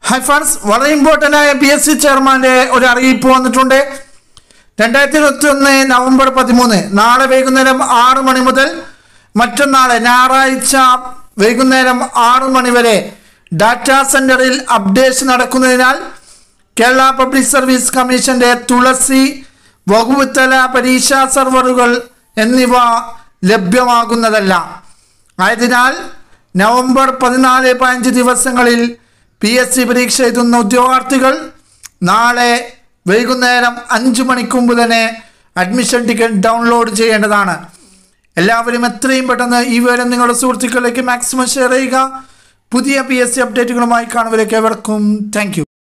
high friends വളരെ important ആയ P S C ചെയർമാൻ്റെ ഒരു അറിയിപ്പ് വന്നിട്ടുണ്ട് രണ്ടായിരത്തി ഇരുപത്തി ഒന്ന് നവംബർ പതിമൂന്ന് നാളെ വൈകുന്നേരം ആറ് മണി മുതൽ മറ്റന്നാളെ ഞായറാഴ്ച വൈകുന്നേരം ആറ് മണി വരെ ഡാറ്റാ സെന്ററിൽ അപ്ഡേഷൻ നടക്കുന്നതിനാൽ കേരള പബ്ലിക് സർവീസ് കമ്മീഷന്റെ തുളസി വകുപ്പുതല പരീക്ഷാ സെർവറുകൾ എന്നിവ ലഭ്യമാകുന്നതല്ല ആയതിനാൽ നവംബർ പതിനാല് പതിനഞ്ച് ദിവസങ്ങളിൽ പി എസ് സി പരീക്ഷ എഴുതുന്ന ഉദ്യോഗാർത്ഥികൾ നാളെ വൈകുന്നേരം അഞ്ച് മണിക്ക് മുമ്പ് തന്നെ അഡ്മിഷൻ ടിക്കറ്റ് ഡൗൺലോഡ് ചെയ്യേണ്ടതാണ് എല്ലാവരും എത്രയും പെട്ടെന്ന് ഈ വിവരം നിങ്ങളുടെ സുഹൃത്തുക്കളിലേക്ക് മാക്സിമം ഷെയർ ചെയ്യുക പുതിയ പി എസ് സി അപ്ഡേറ്റുകളുമായി കാണുവരേക്ക് എവർക്കും താങ്ക്